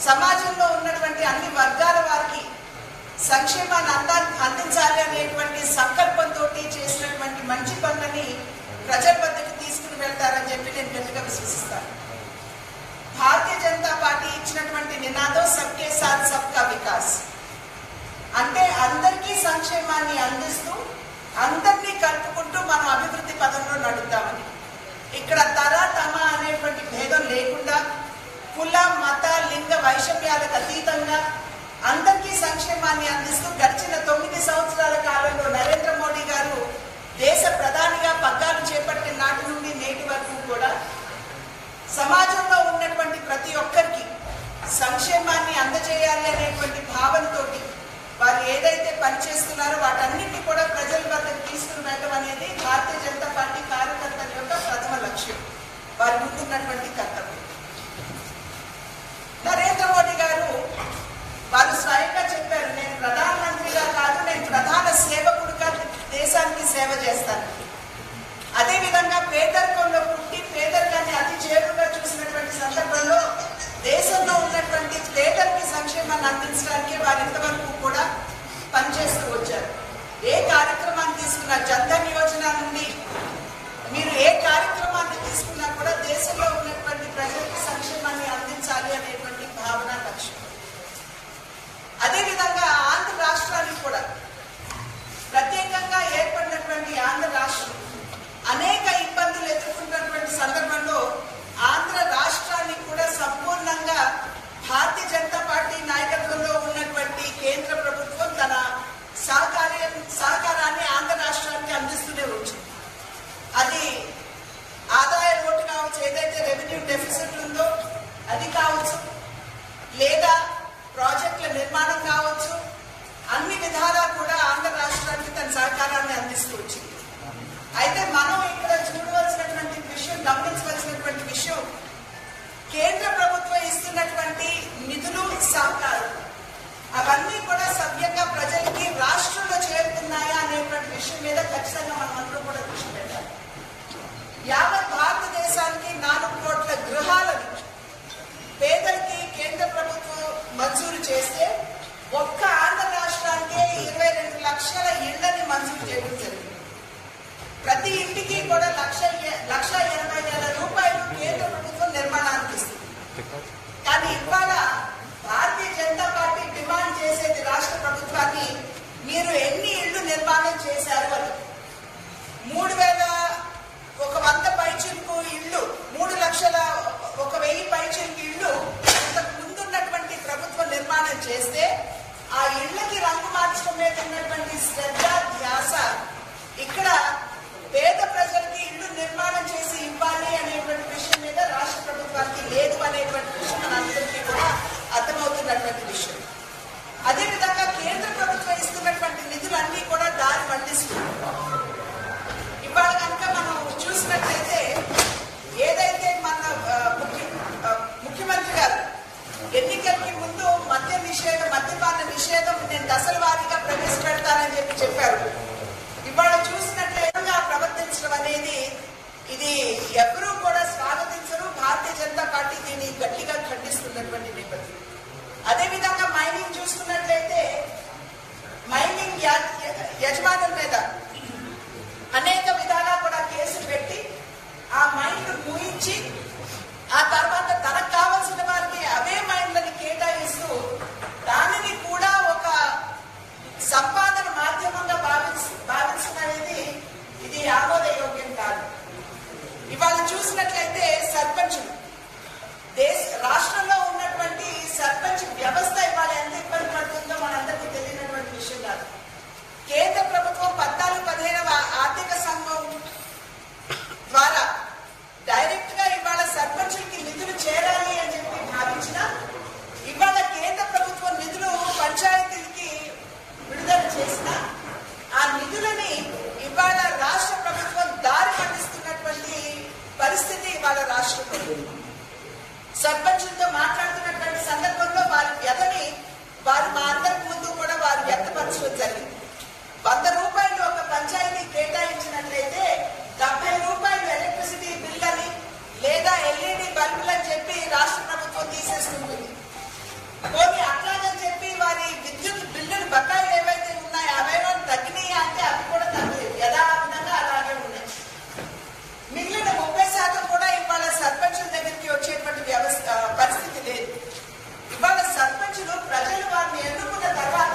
సమాజంలో ఉన్నటువంటి అన్ని వర్గాల వారికి సంక్షేమాన్ని అందా అందించాలి అనేటువంటి సంకల్పంతో చేసినటువంటి మంచి పనులని ప్రజల వద్దకు తీసుకుని వెళ్తారని చెప్పి నేను గట్టిగా విశ్వసిస్తాను భారతీయ జనతా పార్టీ ఇచ్చినటువంటి నినాదం సబ్కే సాత్ సబ్కా వికాస్ అంటే అందరికీ సంక్షేమాన్ని అందిస్తూ అందరినీ కలుపుకుంటూ మనం అభివృద్ధి పదంలో నడుద్దామని ఇక్కడ తర తమ అనేటువంటి భేదం లేకుండా కుల మత లింగ వైషమ్యాలకు అతీతంగా అందరికీ సంక్షేమాన్ని అందిస్తూ గడిచిన తొమ్మిది సంవత్సరాల కాలంలో నరేంద్ర మోడీ గారు దేశ ప్రధానిగా పగ్గాలు చేపట్టిన నాటి నుండి నేటి వరకు కూడా సమాజంలో ఉన్నటువంటి ప్రతి ఒక్కరికి సంక్షేమాన్ని అందజేయాలి అనేటువంటి భావనతోటి వారు ఏదైతే పనిచేస్తున్నారో వాటన్నిటిని కూడా ప్రజల వద్దకు తీసుకుని వెళ్ళడం అనేది భారతీయ జనతా పార్టీ కార్యకర్తల యొక్క ప్రథమ లక్ష్యం వారి ముందున్నటువంటి కర్తవ్యం నరేంద్ర మోడీ గారు వారు స్వయంగా చెప్పారు నేను ప్రధానమంత్రిగా కాదు నేను ప్రధాన సేవకుడిగా దేశానికి సేవ చేస్తాను అదేవిధంగా పేదరికంలో పుట్టి పేదరికాన్ని అతి చేరుగా చూసినటువంటి సందర్భంలో దేశంలో ఉన్నటువంటి పేదరికి సంక్షేమాన్ని అందించడానికి వారు ఇంతవరకు కూడా పనిచేస్తూ వచ్చారు ఏ కార్యక్రమాన్ని తీసుకున్నా జన్ధన్ యోజన నుండి మీరు ఏ కార్యక్రమాన్ని తీసుకున్నా కూడా దేశంలో ఉన్నటువంటి ప్రజలకు సంక్షేమాన్ని అందించాలి అనేటువంటి భావన లక్ష్యం అదేవిధంగా ఆంధ్ర రాష్ట్రానికి కూడా ప్రత్యేకంగా ఏర్పడినటువంటి ఆంధ్ర రాష్ట్రం అనేక ఇబ్బందులు ఎదుర్కొంటున్నటువంటి సందర్భంలో ఆంధ్ర రాష్ట్రాన్ని కూడా సంపూర్ణంగా భారతీయ జనతా పార్టీ నాయకత్వంలో ఉన్నటువంటి కేంద్ర ప్రభుత్వం తన సహకార్యం సహకారాన్ని ఆంధ్ర రాష్ట్రానికి అందిస్తూనే వచ్చింది అది ఆదాయ లోటు కావచ్చు ఏదైతే రెవెన్యూ డెఫిసిట్ ఉందో అది కావచ్చు లేదా ప్రాజెక్టుల నిర్మాణం కావచ్చు అన్ని విధాలా కూడా ఆంధ్ర రాష్ట్రానికి తన సహకారాన్ని అందిస్తూ వచ్చింది అయితే మనం ఇక్కడ చూడవలసినటువంటి విషయం గమనించవలసినటువంటి విషయం కేంద్ర ప్రభుత్వం ఇస్తున్నటువంటి నిధులు సహకారం అవన్నీ కూడా సవ్యంగా ప్రజలకి రాష్ట్రంలో చేరుతున్నాయా అనేటువంటి విషయం మీద ఖచ్చితంగా మనం అందరూ కూడా దృష్టి పెట్టాలి యావత్ భారతదేశానికి నాలుగు కోట్ల గృహాలను పేదలకి కేంద్ర ప్రభుత్వం మంజూరు చేస్తే ఒక్క ఆంధ్ర రాష్ట్రానికే ఇరవై రెండు లక్షల ఇళ్లని మంజూరు చేయడం జరిగింది ప్రతి ఇంటికి కూడా లక్ష ఎ- లక్ష ఎనభై వేల రూపాయలు కేంద్ర ప్రభుత్వం నిర్మాణానికి ఇస్తుంది కానీ ఇవాళ భారతీయ జనతా పార్టీ డిమాండ్ చేసేది రాష్ట్ర ప్రభుత్వాన్ని మీరు ఎన్ని ఇళ్లు నిర్మాణం చేశారు అని మూడు వేల ఒక వంద పైచిలకు ఇళ్ళు మూడు లక్షల ఒక వెయ్యి పైచిలకు ఇళ్ళు ఇంతకు ముందున్నటువంటి ప్రభుత్వం నిర్మాణం చేస్తే ఆ ఇళ్ళకి రంగు మార్చడం మీద ఉన్నటువంటి శ్రద్ధ ధ్యాస ఇక్కడ పేద ప్రజలకి ఇల్లు నిర్మాణం చేసి ఇవ్వాలి అనేటువంటి విషయం మీద రాష్ట్ర ప్రభుత్వానికి లేదు అనేటువంటి విషయం మనందరికీ కూడా అర్థమవుతున్నటువంటి విషయం అదేవిధంగా కేంద్ర ప్రభుత్వం ఇస్తున్నటువంటి నిధులన్నీ కూడా దారి మళ్లిస్తుంది ఇవాళ కనుక మనం చూసినట్లయితే ఏదైతే మన ఆ, ముఖ్య ఆ, ముఖ్యమంత్రి గారు ఎన్నికలకి ముందు మద్య నిషేధం మద్యపాన నిషేధం నేను దశల వారీగా ప్రవేశపెడతానని చెప్పి చెప్పారు ఇవాళ చూసినట్లయితే ప్రవర్తించడం అనేది ఇది ఎవరూ కూడా స్వాగతించరు భారతీయ జనతా పార్టీ దీన్ని గట్టిగా ఖండిస్తున్నటువంటి నేపథ్యం అదేవిధంగా మైనింగ్ చూసుకున్నట్లయితే మైనింగ్ యా- యజమానుల మీద అనేక విధాలా కూడా కేసులు పెట్టి ఆ మైండ్లు మూయించి ఆ తర్వాత తనకు కావలసిన వారికి అవే మైండ్లని కేటాయిస్తూ దానిని కూడా ఒక సంపాదన మాధ్యమంగా భావించ భావించడం అనేది ఇది ఆమోదయోగ్యం కాదు ఇవాళ చూసినట్లయితే సర్పంచులు దేశ రాష్ట్రంలో ఉన్నటువంటి సర్పంచ్ వ్యవస్థ ఇవాళ ఎంత ఇబ్బంది పడుతుందో మనందరికీ తెలియనటువంటి విషయం కాదు కేంద్ర ప్రభుత్వం పద్నాలుగు పదిహేనవ ఆర్థిక సంఘం ద్వారా డైరెక్ట్ గా ఇవాళ సర్పంచులకి నిధులు చేరాలి అని చెప్పి భావించిన ఇవాళ కేంద్ర ప్రభుత్వం నిధులు పంచాయతీలకి విడుదల చేసిన ఆ నిధులని ఇవాళ రాష్ట్ర ప్రభుత్వం దారి పట్టిస్తున్నటువంటి పరిస్థితి ఇవాళ రాష్ట్రంలో ఉంది. సర్పంచులతో మాట్లాడుతున్నటువంటి సందర్భంలో వారి వ్యధని వారు మా అందరి ముందు కూడా వారు వ్యక్తపరచడం జరిగింది వంద రూపాయలు ఒక పంచాయతీ కేటాయించినట్లయితే డెబ్బై రూపాయలు ఎలక్ట్రిసిటీ బిల్ అని లేదా ఎల్ఈడి బల్బులు అని చెప్పి రాష్ట్ర ప్రభుత్వం తీసేసుకుంటుంది పోనీ అట్లాగని చెప్పి వారి విద్యుత్ బిల్లులు బకాయిలు ఏవైతే ఉన్నాయో అవేమో తగ్గినాయి అంటే అవి కూడా తగ్గలేదు యథావిధంగా అలాగే ఉన్నాయి మిగిలిన ముప్పై శాతం కూడా ఇవాళ సర్పంచుల దగ్గరికి వచ్చేటువంటి వ్యవస్థ పరిస్థితి లేదు ఇవాళ సర్పంచులు ప్రజలు వారిని ఎన్నుకున్న తర్వాత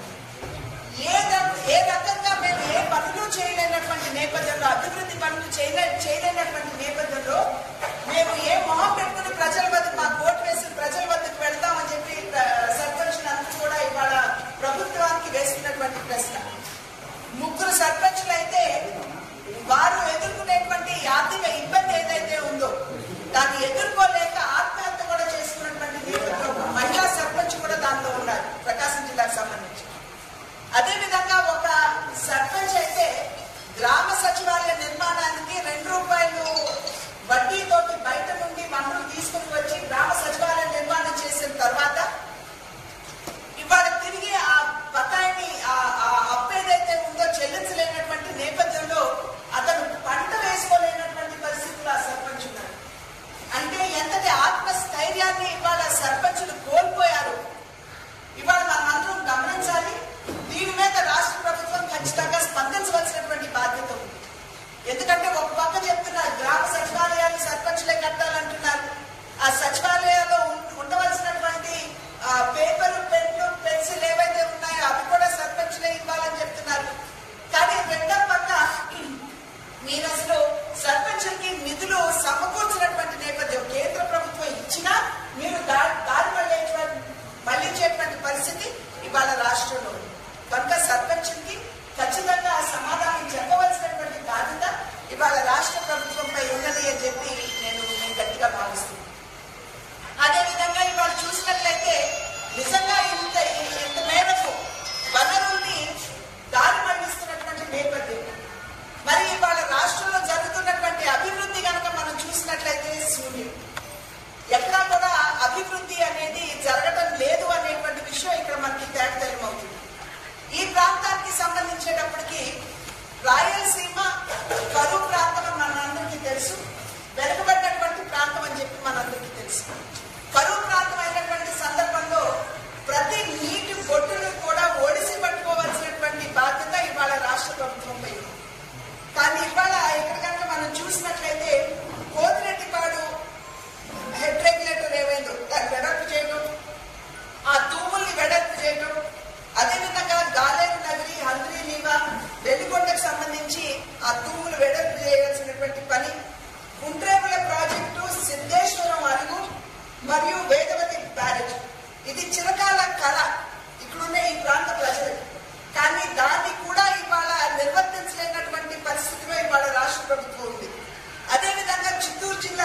ఏ ర- ఏ రకంగా మేము ఏ పనులు చేయలేనటువంటి నేపథ్యంలో అభివృద్ధి పనులు చేయలే చేయలేనటువంటి నేపథ్యంలో మేము ఏ మొహం పెట్టుకుని ప్రజల వద్దకు మా ఓటు వేసి ప్రజల వద్దకు వెళ్తామని చెప్పి ప్ర- సర్పంచులందరూ కూడా ఇవాళ ప్రభుత్వానికి వేస్తున్నటువంటి ప్రశ్న ముగ్గురు సర్పంచులు అయితే వారు ఎదుర్కొనేటువంటి ఆర్థిక ఇబ్బంది ఏదైతే ఉందో దాన్ని ఎదుర్కోలేక ఆత్మహత్య కూడా చేసుకున్నటువంటి నేపథ్యంలో మహిళా సర్పంచ్ కూడా దాంట్లో ఉన్నారు ప్రకాశం జిల్లాకు సంబంధించి అదే విధంగా ఒక సర్పంచ్ అయితే గ్రామ సచివాలయ నిర్మాణానికి రెండు రూపాయలు వడ్డీతోటి బయట నుండి వనరులు తీసుకుని వచ్చి గ్రామ సచివాలయ నిర్మాణం చేసిన తర్వాత ఇవాళ తిరిగి ఆ బకాయిని ఆ ఆ అప్పు ఏదైతే ఉందో చెల్లించలేనటువంటి నేపథ్యంలో అతను పంట వేసుకోలేనటువంటి పరిస్థితులు ఆ సర్పంచ్ ఉన్నారు అంటే ఎంతటి ఆత్మస్థైర్యాన్ని ఇవాళ సర్పంచులు కోల్పోయారు ఇవాళ మనం అందరం గమనించాలి దీని మీద రాష్ట్ర ప్రభుత్వం ఖచ్చితంగా స్పందించవలసినటువంటి బాధ్యత ఉంది ఎందుకంటే ఒక పక్క చెప్తున్నారు గ్రామ సచివాలయాలు సర్పంచులే కట్టాలంటున్నారు ఆ సచివాలయాల్లో ఉం- ఉండవలసినటువంటి ఆ, పేపర్ పెన్ను పెన్సిల్ ఏవైతే ఉన్నాయో అవి కూడా సర్పంచులే ఇవ్వాలని చెప్తున్నారు కానీ రెండో పక్క మీరు అసలు సర్పంచులకి నిధులు సమకూర్చినటువంటి నేపథ్యం కేంద్ర ప్రభుత్వం ఇచ్చినా మీరు దా- దారి మళ్ళేటువంటి మళ్లించేటువంటి పరిస్థితి ఇవాళ రాష్ట్రంలో ఉంది కనుక సర్పంచులకి ఖచ్చితంగా సమాధానం చెప్పవలసినటువంటి బాధ్యత ఇవాళ రాష్ట్ర ప్రభుత్వంపై ఉన్నది అని చెప్పి నేను నేను గట్టిగా భావిస్తున్నాను అదేవిధంగా ఇవాళ చూసినట్లయితే నిజంగా ఇంత ఇంత మేరకు వనరుల్ని దారి మళ్లిస్తున్నటువంటి నేపథ్యం మరి ఇవాళ రాష్ట్రంలో జరుగుతున్నటువంటి అభివృద్ధి కనుక మనం చూసినట్లయితే శూన్యం ఎక్కడా కూడా అభివృద్ధి అనేది జరగటం లేదు అనేటువంటి విషయం ఇక్కడ మనకి తేటతెల్లమవుతుంది ఈ ప్రాంతానికి సంబంధించేటప్పటికి రాయలసీమ కరువు ప్రాంతం అని మనందరికీ తెలుసు వెనుకబడినటువంటి ప్రాంతం అని చెప్పి మనందరికీ తెలుసు కరువు ప్రాంతం అయినటువంటి సందర్భంలో ప్రతి నీటి బొట్టును కూడా ఒడిసి పట్టుకోవాల్సినటువంటి బాధ్యత ఇవాళ రాష్ట్ర ప్రభుత్వంపై ఉంది కానీ ఇవాళ ఇక్కడ కనుక మనం చూసినట్లయితే కోతిరెడ్డిపాడు హెడ్ రెగ్యులేటర్ ఏమైందో దాన్ని వెడల్పు చేయడం ఆ తూముల్ని వెడల్పు చేయడం అదేవిధంగా గాలేరు నగరి హంద్రీ నీవా వెల్లికొండకు సంబంధించి ఆ తూములు వెడల్పు చేయాల్సినటువంటి పని కుంట్రేముల ప్రాజెక్టు సిద్ధేశ్వరం అరుగు మరియు వేదవతి బ్యారేజ్ ఇది చిరకాల కళ ఇక్కడున్న ఈ ప్రాంత ప్రజలకి కానీ దాన్ని కూడా ఇవాళ నిర్వర్తించలేనటువంటి పరిస్థితిలో ఇవాళ రాష్ట్ర ప్రభుత్వం ఉంది అదేవిధంగా చిత్తూరు జిల్లా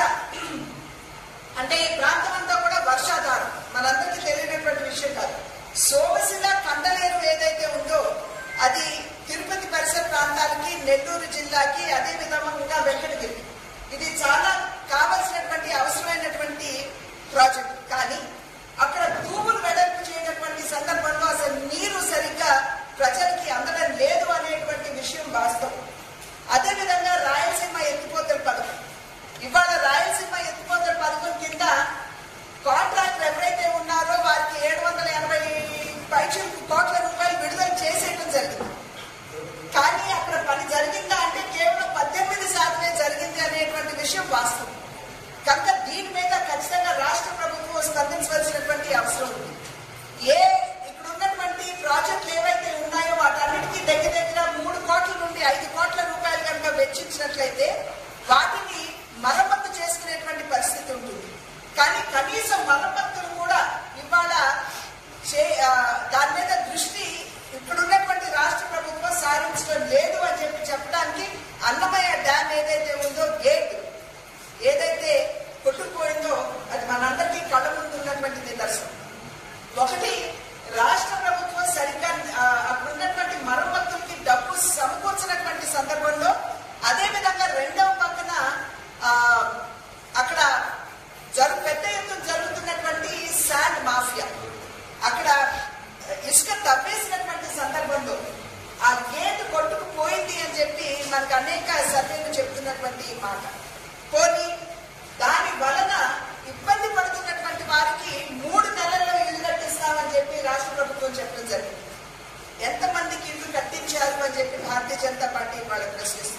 అంటే ఈ ప్రాంతం అంతా కూడా వర్షాధారం మనందరికీ తెలియనటువంటి విషయం కాదు సోమశిల కండలేరు ఏదైతే ఉందో అది తిరుపతి పరిసర ప్రాంతాలకి నెల్లూరు జిల్లాకి అదే విధంగా వెంకటగిరి ఇది చాలా కావలసినటువంటి అవసరమైనటువంటి ప్రాజెక్ట్ కానీ అక్కడ తూములు వెడల్పు చేయనటువంటి సందర్భంలో అసలు నీరు సరిగ్గా ప్రజలకి అందడం లేదు అనేటువంటి విషయం వాస్తవం అదేవిధంగా రాయలసీమ ఎత్తిపోతల పథకం ఇవాళ రాయలసీమ ఎత్తిపోతల పథకం కింద కాంట్రాక్టర్ ఎవరైతే ఉన్నారో వారికి ఏడు వందల ఎనభై పైచలకు కోట్ల రూపాయలు విడుదల చేసేయడం జరిగింది కానీ అక్కడ పని జరిగిందా అంటే కేవలం పద్దెనిమిది శాతమే జరిగింది అనేటువంటి విషయం వాస్తవం కనుక దీని మీద ఖచ్చితంగా రాష్ట్ర ప్రభుత్వం స్పందించవలసినటువంటి అవసరం ఉంది ఏ ఇక్కడ ఉన్నటువంటి ప్రాజెక్టులు ఏవైతే ఉన్నాయో వాటన్నిటికీ దగ్గర దగ్గర మూడు కోట్ల నుండి ఐదు కోట్ల రూపాయలు కనుక వెచ్చించినట్లయితే వాటిని మరమ్మతు చేసుకునేటువంటి పరిస్థితి ఉంటుంది కానీ కనీసం మరమ్మతులు కూడా ఇవాళ చే ఆ, దాని మీద దృష్టి ఇక్కడ ఉన్నటువంటి రాష్ట్ర ప్రభుత్వం సారించడం లేదు అని చెప్పి చెప్పడానికి అన్నమయ్య డ్యామ్ ఏదైతే ఉందో గేట్ ఏదైతే కొట్టుకుపోయిందో అది మనందరికీ కళ్ళ ముందు ఉన్నటువంటి నిదర్శనం ఒకటి రాష్ట్ర ప్రభుత్వం సరిగ్గా ఆ, అక్కడ ఉన్నటువంటి మరమ్మతులకి డబ్బు సమకూర్చినటువంటి సందర్భంలో అదే విధంగా రెండవ పక్కన ఆ, అక్కడ జరు పెద్ద ఎత్తున జరుగుతున్నటువంటి శాండ్ మాఫియా అక్కడ ఇసుక తవ్వేసినటువంటి సందర్భంలో ఆ గేట్ కొట్టుకుపోయింది అని చెప్పి మనకు అనేక సర్వేలు చెప్తున్నటువంటి మాట పోనీ దాని వలన ఇబ్బంది పడుతున్నటువంటి వారికి మూడు నెలల్లో ఇల్లు ప్రభుత్వం చెప్పడం జరిగింది ఎంతమందికి ఇల్లు కట్టించారు అని చెప్పి భారతీయ జనతా పార్టీ వాళ్ళు ప్రశ్నిస్తారు